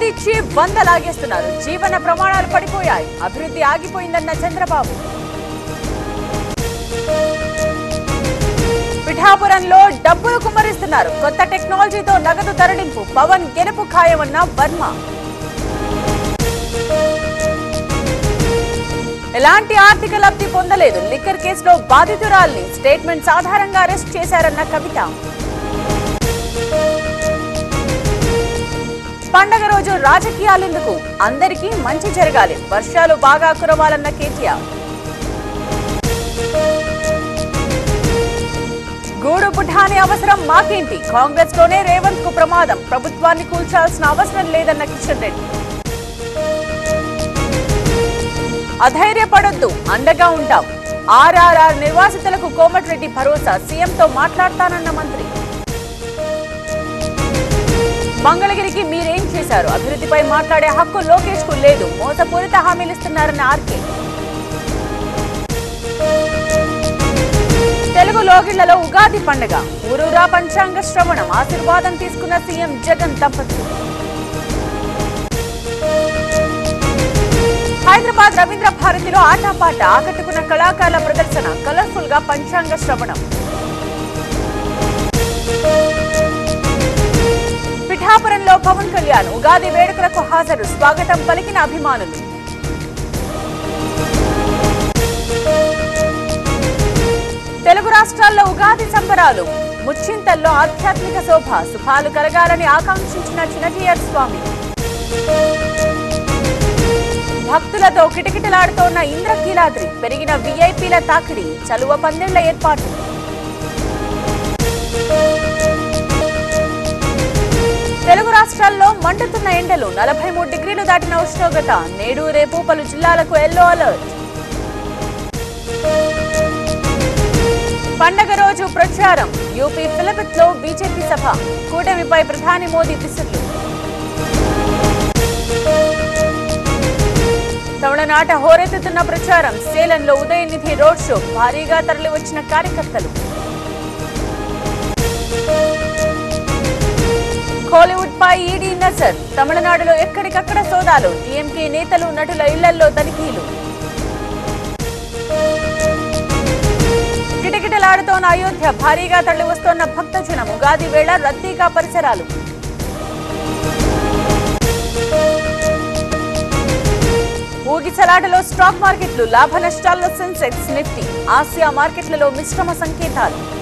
వంద ఇచ్చి వంద లాగేస్తున్నారు జీవన ప్రమాణాలు పడిపోయాయి అభివృద్ధి ఆగిపోయిందన్న చంద్రబాబు పిఠాపురంలో డబ్బులు కుమ్మరిస్తున్నారు కొత్త టెక్నాలజీతో నగదు తరలింపు పవన్ గెలుపు ఖాయమన్న వర్మ ఎలాంటి ఆర్థిక లబ్ధి పొందలేదు లిక్కర్ కేసులో బాధితురాల్ని స్టేట్మెంట్స్ ఆధారంగా అరెస్ట్ చేశారన్న కవిత పండగ రోజు రాజకీయాలెందుకు అందరికీ మంచి జరగాలి వర్షాలు బాగా కురవాలన్న కేటీఆర్ గూడు పుఠాని అవసరం మాకేంటి కాంగ్రెస్ లోనే రేవంత్ కు ప్రమాదం ప్రభుత్వాన్ని కూల్చాల్సిన అవసరం లేదన్న కిషన్ రెడ్డి అధైర్యపడొద్దు అండగా ఉంటాం ఆర్ఆర్ఆర్ నిర్వాసితులకు కోమటిరెడ్డి భరోసా సీఎంతో మాట్లాడతానన్న మంత్రి మంగళగిరికి మీరేం చేశారు అభివృద్ధిపై మాట్లాడే హక్కు లోకేష్ కు లేదు మోసపూరిత హామీలిస్తున్నారన్న ఆర్కే తెలుగు లోగిళ్లలో ఉగాది పండగ ఊరూరా పంచాంగ శ్రవణం ఆశీర్వాదం తీసుకున్న సీఎం జగన్ దంపతులు హైదరాబాద్ రవీంద్ర భారతిలో ఆటపాట ఆకట్టుకున్న కళాకారుల ప్రదర్శన కలర్ఫుల్ గా పంచాంగ శ్రవణం పిఠాపురంలో పవన్ కళ్యాణ్ ఉగాది వేడుకలకు హాజరు స్వాగతం పలికిన అభిమానులు తెలుగు రాష్ట్రాల్లో ఉగాది సంబరాలు ముచ్చింతల్లో ఆధ్యాత్మిక శోభ శుభాలు కలగాలని ఆకాంక్షించిన చిన్నజీయర్ స్వామి భక్తులతో కిటకిటలాడుతోన్న ఇంద్రకీలాద్రి పెరిగిన విఐపీల తాకిడి చలువ పందిళ్ల ఏర్పాటు తెలుగు రాష్ట్రాల్లో మండుతున్న ఎండలు నలభై మూడు డిగ్రీలు దాటిన ఉష్ణోగ్రత నేడు రేపు పలు జిల్లాలకు ఎల్లో అలర్ట్ పండగ రోజు ప్రచారం యూపీ ఫిలపిత్ లో బీజేపీ సభ కూటమిపై ప్రధాని మోదీ విసుర్లు తమిళనాట హోరెత్తుతున్న ప్రచారం సేలంలో ఉదయనిధి రోడ్ షో భారీగా తరలివచ్చిన కార్యకర్తలు కోలీవుడ్ పై ఈడీ నజర్ తమిళనాడులో ఎక్కడికక్కడ సోదాలు టీఎంకే నేతలు నటుల ఇళ్లలో తనిఖీలు కిటకిటలాడుతోన్న అయోధ్య భారీగా తరలి వస్తోన్న భక్తజనం ఉగాది వేళ రద్దీగా పరిసరాలు ఊగిసలాటలో స్టాక్ మార్కెట్లు లాభ నష్టాల్లో సెన్సెక్స్ నిఫ్టీ ఆసియా మార్కెట్లలో మిశ్రమ సంకేతాలు